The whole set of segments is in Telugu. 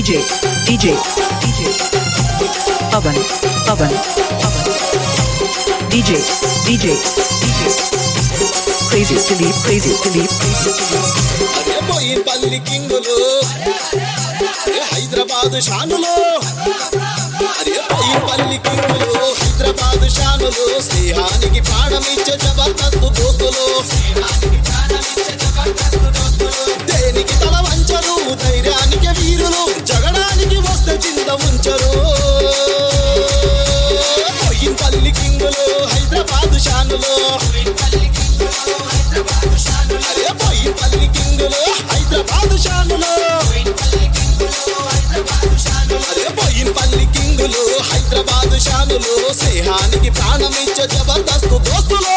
DJ, DJ, DJ, Pavan, Pavan, Pavan, DJ, DJ, DJ, Crazy Dilip, Crazy Dilip, Crazy Dilip. అరే పోయి పల్లి కింగులు అరే హైదరాబాద్ షానులు అరే పోయి పల్లి కింగులు హైదరాబాద్ షానులు స్నేహానికి ప్రాణమిచ్చే జబర్దస్తు దోస్తులు దేనికి తల వంచరు ధైర్యానికి వీరులు జగడానికి వస్తే చింత ఉంచరు పోయి పల్లి కింగులు హైదరాబాద్ షానులు అరే పోయి పల్లి కింగులు హైదరాబాద్ షానులు అరే పోయి పల్లి కింగులు హైదరాబాద్ షానులు స్నేహానికి ప్రాణమిచ్చే జబర్దస్తు దోస్తులు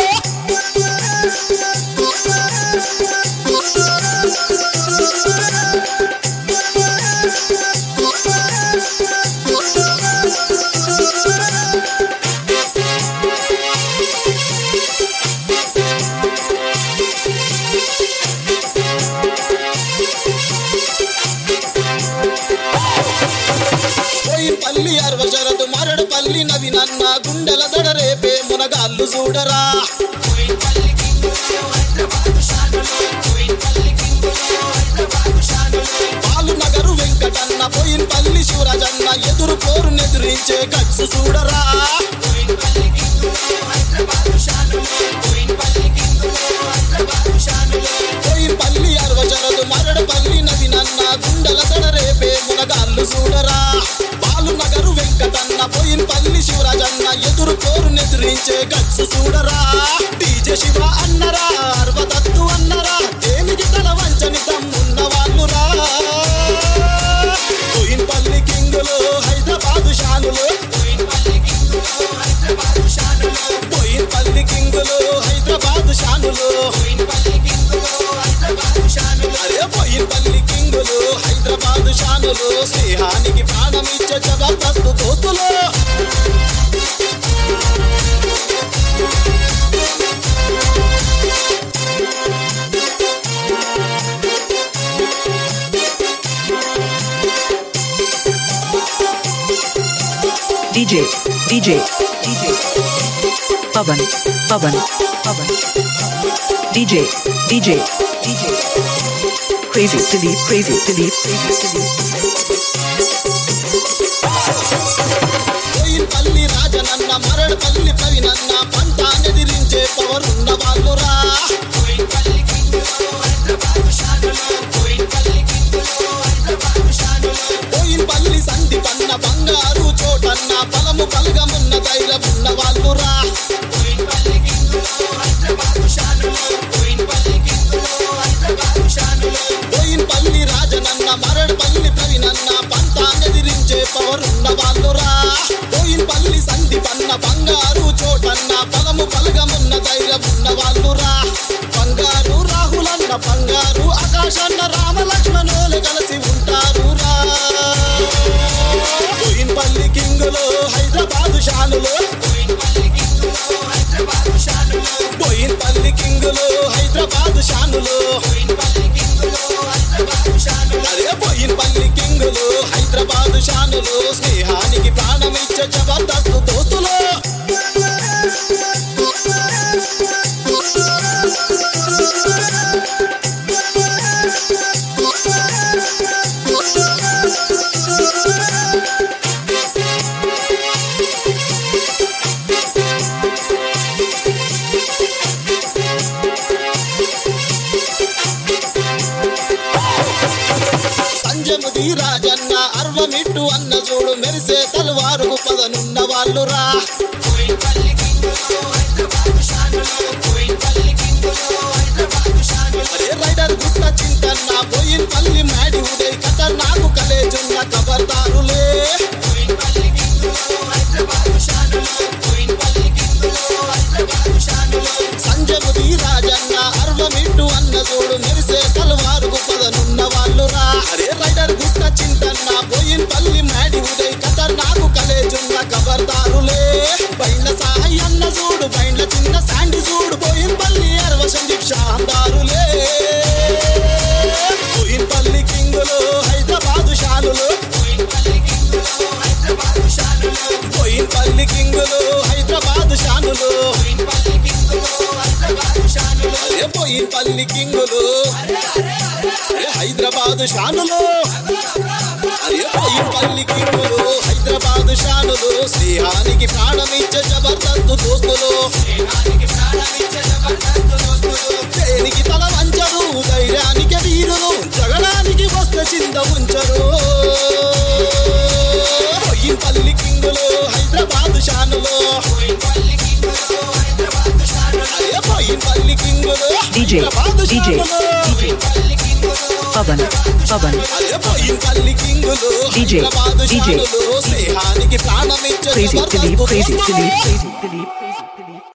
పోయి పల్లి అరవ శరదు మరడు పల్లి నవి నన్న గుండెల దడ రేపే మునగాళ్ళు చూడరా పాలు నగరు వెంకటన్న పోయిన పల్లి శివరాజన్న ఎదురు పోరు నెదిరించే కచ్చు చూడరా పోయిన పల్లి అరవ శరదు మరడు పల్లి నవి నన్న గుండెల దడ రేపే మునగాళ్ళు చూడరా పాలు నగరు వెంకటన్న పోయిన పల్లి శివరాజన్న ఎదురు పోరు నెదిరించే కచ్చు చూడరా డీజే శివ అన్నరా అరవదత్తు అన్నరా దేనికి తల వంచని తమ్మున్న వాళ్ళురా పోయిన పల్లి కింగులు హైదరాబాద్ షానులు పోయిన పల్లి కింగులు హైదరాబాద్ షానులు అరే పోయిన పల్లి కింగులు హైదరాబాద్ షానులు స్నేహానికి ప్రాణమిచ్చే జబర్దస్తు దోస్తులు DJ, DJ, DJ, Pavan, Pavan, Pavan, DJ, DJ, DJ, Crazy Dilip, Crazy Dilip, Crazy Dilip. పోయిన పల్లి రాజనన్న మరడు పల్లి ప్రవీణన్న పంట ఎదిరించే పవరున్న వాళ్ళురా పోయిన పల్లి సంధి పన్న బంగారు చోటన్న బలము బలగమున్న ధైర్యమున్న వాళ్ళురా పోయిన పల్లి రాజనన్న మరడు పల్లి ప్రవీణన్న పంట ఎదిరించే పవరున్న వాళ్ళురా పోయిన పల్లి సంధి పన్న బంగారు చోటన్న బలము బలగమున్న ధైర్యమున్న వాళ్ళురా బంగారు రాహులన్న బంగారు ఆకాశన్న రామ లక్ష్మణులు కలిసి ఉంటారు రా పోయిన పల్లి కింగులు హైదరాబాద్ షానులు పోయిన పల్లి కింగులు హైదరాబాద్ షానులు అరే పోయిన పల్లి కింగులు హైదరాబాద్ షానులు స్నేహానికి ప్రాణమిచ్చే జబర్దస్తు దోస్తులు సంజముది రాజన్న అర్వమిట్టు అన్న చూడు మెరిసే తలవారు పదనున్న వాళ్ళురా అరే రైడర్ గుట్ట చింతన్న పోయిన పల్లి మాడి ఉదయ్ కథ నాకు కలేజున్న ఖబర్దారులే సంజముది రాజన్న అర్వమిట్టు అన్న చూడు మెరిసే తలవారు పదనున్న వాళ్ళురా అరే రైడర్ గుట్ట చింతన్న పోయిన పల్లి మాడి ఉదయ్ కథ నాకు కలేజున్న ఖబర్దారులే బైండ్ల సాయి అన్న చూడు బైండ్ల చిన్న శాండి చూడు పోయిన పల్లి అరవ సందీప్ షాందారులే పోయిన పల్లి కింగులు హైదరాబాదు షానులు పల్లి కింగులు అరే హైదరాబాద్ షానులు అరే పోయి పల్లి కింగులు హైదరాబాద్ షానులు స్నేహానికి ప్రాణమిచ్చే జబర్దస్తు దోస్తులు దేనికి తల వంచరు ధైర్యానికి వీరులు జగడానికి వస్తే చింత ఉంచరు పోయి పల్లి కింగులు హైదరాబాద్ షానులు అరే పోయి పల్లి కింగులు DJ, హైదరాబాద్ DJ, షానులు. పవన్ పవన్ అరే పోయి పల్లి కింగులు DJ, హైదరాబాద్ DJ. షానులు స్నేహానికి ప్రాణమిచ్చే crazy జబర్దస్తు Dilip crazy దోస్తులు. Dilip crazy Dilip crazy